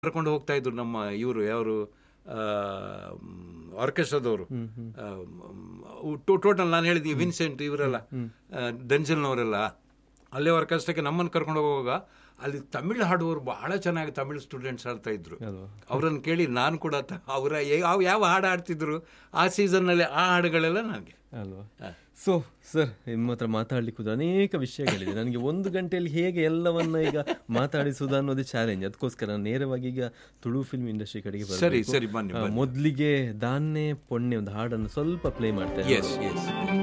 ಕರ್ಕೊಂಡು ಹೋಗ್ತಾ ಇದ್ರು ನಮ್ಮ ಇವರು ಯಾರು ಆರ್ಕೆಸ್ಟ್ರಾದವರು ಟೋಟಲ್ ನಾನು ಹೇಳಿದ್ವಿ ವಿನ್ಸೆಂಟ್ ಇವರೆಲ್ಲ ಡೆನ್ಸಲ್ನವರೆಲ್ಲ ಅಲ್ಲೇ ಆರ್ಕೆಸ್ಟ್ರಾಕ್ಕೆ ನಮ್ಮನ್ನು ಕರ್ಕೊಂಡು ಹೋಗುವಾಗ ಅಲ್ಲಿ ತಮಿಳು ಹಾಡುವವರು ಬಹಳ ಚೆನ್ನಾಗಿ ತಮಿಳು ಸ್ಟೂಡೆಂಟ್ಸ್ ಹಾಡ್ತಾ ಇದ್ರು ಅಲ್ವಾ? ಅವರನ್ನು ಕೇಳಿ ನಾನು ಕೂಡ ತ- ಅವರ ಯಾವ ಯಾವ ಹಾಡು ಆಡ್ತಿದ್ರು ಆ ಸೀಸನ್ನಲ್ಲಿ ಆ ಹಾಡುಗಳೆಲ್ಲ ನನಗೆ ಅಲ್ವಾ ಸೊ ಸರ್ ನಿಮ್ಮ ಹತ್ರ ಮಾತಾಡ್ಲಿಕ್ಕೆ ಅನೇಕ ವಿಷಯಗಳಿದೆ ನನಗೆ ಒಂದು ಗಂಟೆಯಲ್ಲಿ ಹೇಗೆ ಎಲ್ಲವನ್ನ ಈಗ ಮಾತಾಡಿಸುವುದು ಅನ್ನೋದೇ ಚಾಲೆಂಜ್ ಅದಕ್ಕೋಸ್ಕರ ನಾನು ನೇರವಾಗಿ ಈಗ ತುಳು ಫಿಲ್ಮ್ ಇಂಡಸ್ಟ್ರಿ ಕಡೆಗೆ ಸರಿ ಬರ್ಬೇಕು. ಸರಿ ಬನ್ನಿ ಆ, ಮೊದ್ಲಿಗೆ ದಾನ್ನೆ ಪೊಣ್ಣೆ ಒಂದು ಹಾಡನ್ನು ಸ್ವಲ್ಪ ಪ್ಲೇ ಮಾಡ್ತೇನೆ ಎಸ್ ಎಸ್